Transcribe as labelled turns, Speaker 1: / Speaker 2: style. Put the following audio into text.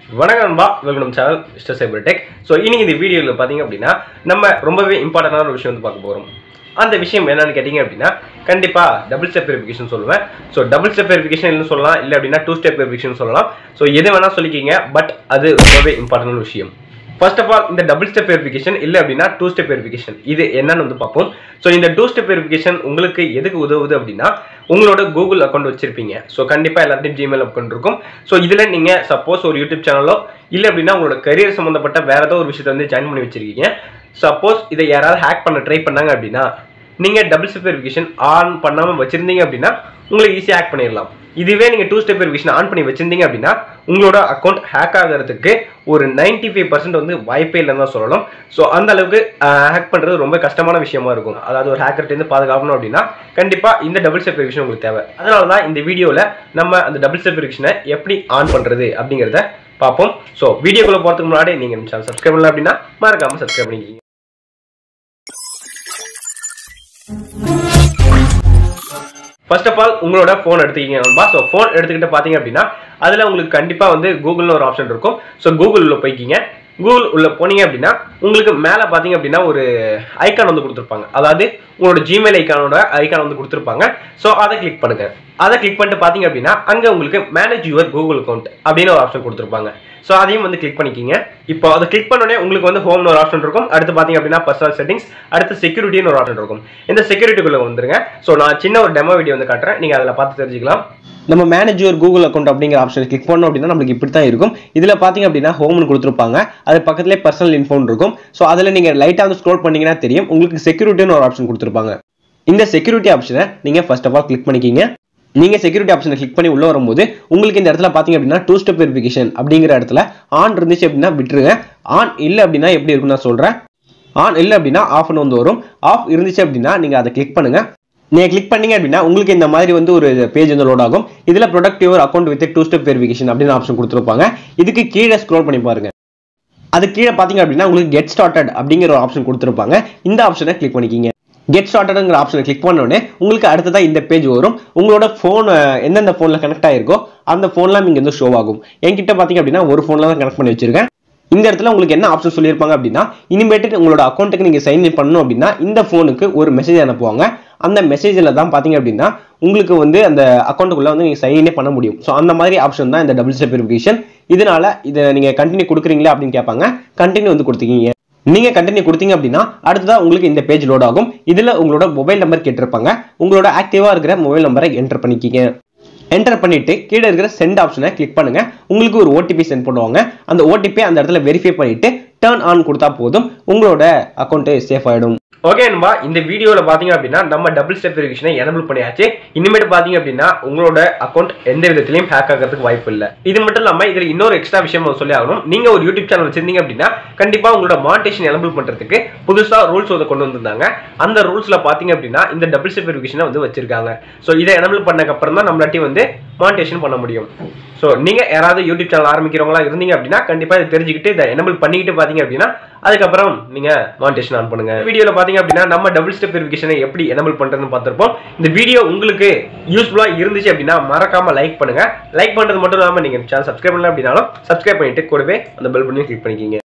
Speaker 1: வணக்கம் நண்பா welcome channel mister cyber tech so இன்னைக்கு இந்த வீடியோவில் பார்த்தீங்க அப்படின்னா நம்ம ரொம்பவே இம்பார்ட்டண்டான ஒரு விஷயம் வந்து பார்க்க போகிறோம் அந்த விஷயம் என்னன்னு கேட்டிங்க அப்படின்னா கண்டிப்பாக டபுள் ஸ்டெப் வெரிஃபிகேஷன் சொல்லுவேன் ஸோ டபுள் ஸ்டெப் வெரிஃபிகேஷன் சொல்லலாம் இல்லை அப்படின்னா டூ ஸ்டெப் வெரிஃபிகேஷன் சொல்லலாம் ஸோ எது வேணால் சொல்லிக்கிங்க பட் அது ரொம்பவே இம்பார்ட்டன்டான விஷயம் ஃபர்ஸ்ட் ஆஃப் ஆல் இந்த டபுள் ஸ்டெப் வெரிஃபிகேஷன் இல்லை அப்படின்னா டூ ஸ்டெப் வெரிஃபிகேஷன் இது என்னன்னு வந்து பார்ப்போம் ஸோ இந்த டூ ஸ்டெப் வெரிஃபிகேஷன் உங்களுக்கு எதுக்கு உதவுது அப்படின்னா உங்களோட கூகுள் அக்கௌண்ட் வச்சிருப்பீங்க ஸோ கண்டிப்பாக எல்லாத்தையும் ஜிமெயில் அக்கௌண்ட் இருக்கும் ஸோ இதில் நீங்கள் சப்போஸ் ஒரு யூடியூப் சேனலோ இல்லை அப்படின்னா உங்களோட கரியர் சம்மந்தப்பட்ட வேற ஏதோ ஒரு விஷயத்தை வந்து ஜாயின் பண்ணி வச்சிருக்கீங்க சப்போஸ் இதை யாராவது ஹேக் பண்ண ட்ரை பண்ணாங்க அப்படின்னா நீங்கள் டபுள் ஸ்டெப் வெரிஃபிகேஷன் ஆன் பண்ணாமல் வச்சிருந்தீங்க அப்படின்னா உங்களுக்கு ஈஸியாக ஹேக் பண்ணிடலாம் இதுவே நீங்கள் டூ ஸ்டெப் வெரிஃபிகேஷன் ஆன் பண்ணி வச்சிருந்தீங்க அப்படின்னா உங்களோட அக்கௌண்ட் ஹேக் ஆகிறதுக்கு ஒரு நைன்டி ஃபைவ் பர்சன்ட் வந்து வாய்ப்பே இல்லைன்னு தான் சொல்லணும் ஸோ அந்த அளவுக்கு ஹேக் பண்ணுறது ரொம்ப கஷ்டமான விஷயமா இருக்கும் அதாவது ஒரு ஹேக்கர்ட்டேருந்து பாதுகாக்கணும் அப்படின்னா கண்டிப்பாக இந்த டபுள் ஸ்டெப் வெரிஃபிகேஷன் உங்களுக்கு தேவை அதனால தான் இந்த வீடியோவில் நம்ம அந்த டபுள் ஸ்டெப் வெரிஃபிகேஷனை எப்படி ஆன் பண்ணுறது அப்படிங்கிறத பார்ப்போம் ஸோ வீடியோக்குள்ளே போகிறதுக்கு முன்னாடி நீங்கள் நம்ம சேனல் சப்ஸ்கிரைப் பண்ணல அப்படின்னா மறக்காமல் சப்ஸ்கிரைப் பண்ணிக்கிங்க ஃபர்ஸ்ட் ஆஃப் ஆல் உங்களோட ஃபோன் எடுத்துக்கிங்க நண்பா ஸோ ஃபோன் எடுத்துக்கிட்டு பார்த்தீங்க அப்படின்னா அதில் உங்களுக்கு கண்டிப்பாக வந்து கூகுள்னு ஒரு ஆப்ஷன் இருக்கும் ஸோ கூகுள் உள்ள போய்க்கிங்க கூகுள் உள்ள போனீங்க அப்படின்னா உங்களுக்கு மேலே பார்த்தீங்க அப்படின்னா ஒரு ஐக்கான் வந்து கொடுத்துருப்பாங்க அதாவது உங்களோட ஜிமெயில் ஐக்கானோட ஐக்கான் வந்து கொடுத்துருப்பாங்க ஸோ அதை கிளிக் பண்ணுங்க அதை கிளிக் பண்ணிட்டு பார்த்தீங்க அப்படின்னா அங்கே உங்களுக்கு மேனேஜ் யுவர் கூகுள் அக்கௌண்ட் அப்படின்னு ஒரு ஆப்ஷன் கொடுத்துருப்பாங்க ஸோ அதையும் வந்து கிளிக் பண்ணிக்கிங்க இப்போ அதை கிளிக் பண்ணோடனே உங்களுக்கு வந்து ஹோம்னு ஒரு ஆப்ஷன் இருக்கும் அடுத்து பார்த்தீங்க அப்படின்னா பர்சனல் செட்டிங்ஸ் அடுத்து செக்யூரிட்டின்னு ஒரு ஆப்ஷன் இருக்கும் இந்த செக்யூரிட்டிக்குள்ளே வந்துருங்க ஸோ நான் சின்ன ஒரு டெமோ வீடியோ வந்து காட்டுறேன் நீங்கள் அதில் பார்த்து தெரிஞ்சுக்கலாம் நம்ம மேனேஜ் யுவர் கூகுள் அக்கௌண்ட் அப்படிங்கிற ஆப்ஷன் கிளிக் பண்ணோம் அப்படின்னா நம்மளுக்கு இப்படி தான் இருக்கும் இதில் பார்த்தீங்க அப்படின்னா ஹோம்னு கொடுத்துருப்பாங்க அது பக்கத்துலேயே பர்சனல் இன்ஃபோன் இருக்கும் ஸோ அதில் நீங்கள் லைட்டாக வந்து ஸ்க்ரோல் பண்ணீங்கன்னா தெரியும் உங்களுக்கு செக்யூரிட்டின்னு ஒரு ஆப்ஷன் கொடுத்துருப்பாங்க இந்த செக்யூரிட்டி ஆப்ஷனை நீங்கள் ஃபர்ஸ்ட் ஆஃப் ஆல் கிளிக் பண்ணிக்கிங்க நீங்கள் செக்யூரிட்டி ஆப்ஷனை கிளிக் பண்ணி உள்ள வரும்போது உங்களுக்கு இந்த இடத்துல பார்த்தீங்க அப்படின்னா டூ ஸ்டெப் வெரிஃபிகேஷன் அப்படிங்கிற இடத்துல ஆன் இருந்துச்சு அப்படின்னா விட்டுருங்க ஆன் இல்லை அப்படின்னா எப்படி இருக்குன்னு நான் சொல்கிறேன் ஆன் இல்லை அப்படின்னா ஆஃப்னு வந்து வரும் ஆஃப் இருந்துச்சு அப்படின்னா நீங்கள் அதை கிளிக் பண்ணுங்க நீங்கள் கிளிக் பண்ணீங்க அப்படின்னா உங்களுக்கு இந்த மாதிரி வந்து ஒரு பேஜ் வந்து லோட் ஆகும் இதில் protect your account with two step verification அப்படின்னு ஆப்ஷன் கொடுத்துருப்பாங்க இதுக்கு கீழே ஸ்க்ரோல் பண்ணி பாருங்க அது கீழே பார்த்தீங்க அப்படின்னா உங்களுக்கு கெட் ஸ்டார்டட் அப்படிங்கிற ஒரு ஆப்ஷன் கொடுத்துருப்பாங்க இந்த ஆப்ஷனை கிளிக் பண்ணிக்கிங்க கெட் ஸ்டார்டட்ங்கிற ஆப்ஷனை கிளிக் பண்ண உடனே உங்களுக்கு அடுத்ததா இந்த பேஜ் வரும் உங்களோட ஃபோன் எந்தெந்த ஃபோனில் கனெக்ட் ஆயிருக்கோ அந்த ஃபோன்லாம் இங்கே வந்து ஷோ ஆகும் என்கிட்ட பார்த்தீங்க அப்படின்னா ஒரு ஃபோனில் தான் கனெக்ட் பண்ணி வச்சிருக்கேன் இந்த இடத்துல உங்களுக்கு என்ன ஆப்ஷன் சொல்லியிருப்பாங்க அப்படின்னா இனிமேட்டு உங்களோட அக்கௌண்ட்டுக்கு நீங்கள் சைன் இன் பண்ணணும் அப்படின்னா இந்த ஃபோனுக்கு ஒரு மெசேஜ் அனுப்புவாங்க அந்த மெசேஜில் தான் பார்த்தீங்க அப்படின்னா உங்களுக்கு வந்து அந்த அக்கௌண்ட்டுக்குள்ளே வந்து நீங்கள் சைனே பண்ண முடியும் ஸோ அந்த மாதிரி ஆப்ஷன் தான் இந்த டபுள் ஸ்டெப் வெரிஃபிகேஷன் இதனால இதை நீங்கள் கண்டினியூ கொடுக்குறீங்களா அப்படின்னு கேட்பாங்க கண்டினியூ வந்து கொடுத்துக்கிங்க நீங்க கண்டினியூ கொடுத்தீங்க அப்படின்னா அடுத்ததா உங்களுக்கு இந்த பேஜ் லோட் ஆகும் இதுல உங்களோட மொபைல் நம்பர் கேட்டிருப்பாங்க உங்களோட ஆக்டிவா இருக்கிற மொபைல் நம்பரை என்டர் பண்ணிக்கிங்க என்டர் பண்ணிட்டு கீழே இருக்கிற சென்ட் ஆப்ஷனை கிளிக் பண்ணுங்க உங்களுக்கு ஒரு ஓடிபி சென்ட் பண்ணுவாங்க அந்த ஓடிபி அந்த இடத்துல வெரிஃபை பண்ணிட்டு டர்ன் ஆன் கொடுத்தா போதும் உங்களோட அக்கௌண்ட் சேஃப் ஆயிடும் ஓகே நண்பா இந்த வீடியோவில் பார்த்தீங்க அப்படின்னா நம்ம டபுள் ஸ்டெப் வெரிஃபிகேஷனை எனபிள் பண்ணியாச்சு இனிமேட்டு பார்த்தீங்க அப்படின்னா உங்களோட அக்கௌண்ட் எந்த விதத்திலையும் ஹேக் ஆகிறதுக்கு வாய்ப்பு இல்லை இது மட்டும் இல்லாமல் இதில் இன்னொரு எக்ஸ்ட்ரா விஷயம் சொல்லி ஆகணும் நீங்கள் ஒரு யூடியூப் சேனல் வச்சிருந்தீங்க அப்படின்னா கண்டிப்பாக உங்களோட மானிட்டேஷன் எனபிள் பண்ணுறதுக்கு புதுசாக ரூல்ஸ் வந்து கொண்டு வந்திருந்தாங்க அந்த ரூல்ஸில் பார்த்தீங்க அப்படின்னா இந்த டபுள் ஸ்டெப் வெரிஃபிகேஷனை வந்து வச்சிருக்காங்க ஸோ இதை எனபிள் பண்ணக்கப்புறம் தான் நம்மளாட்டி வந்து மானிட்டேஷன் பண்ண முடியும் ஸோ நீங்கள் யாராவது யூடியூப் சேனல் ஆரம்பிக்கிறவங்களா இருந்தீங்க அப்படின்னா கண்டிப்பாக இதை தெரிஞ்சுக்கிட்டு இதை எனபிள் பண்ணிக்கிட்டு பார்த்தீங்க அப்படின்னா அதுக்கப்புறம் நீங்கள் மானிட்டேஷன் ஆன் பண்ணுங்க வீடியோவில் பார்த்தீங்க அப்படின்னா நம்ம டபுள் ஸ்டெப் வெரிஃபிகேஷனை எப்படி எனபிள் பண்ணுறதுன்னு பார்த்துருப்போம் இந்த வீடியோ உங்களுக்கு யூஸ்ஃபுல்லாக இருந்துச்சு அப்படின்னா மறக்காம லைக் பண்ணுங்க லைக் பண்ணுறது மட்டும் இல்லாமல் நீங்கள் சேனல் சப்ஸ்கிரைப் பண்ணல அப்படின்னாலும் சப்ஸ்கிரைப் பண்ணிட்டு கூடவே அந்த பெல் பண்ணி கிளிக் பண்ணிக்கிங்க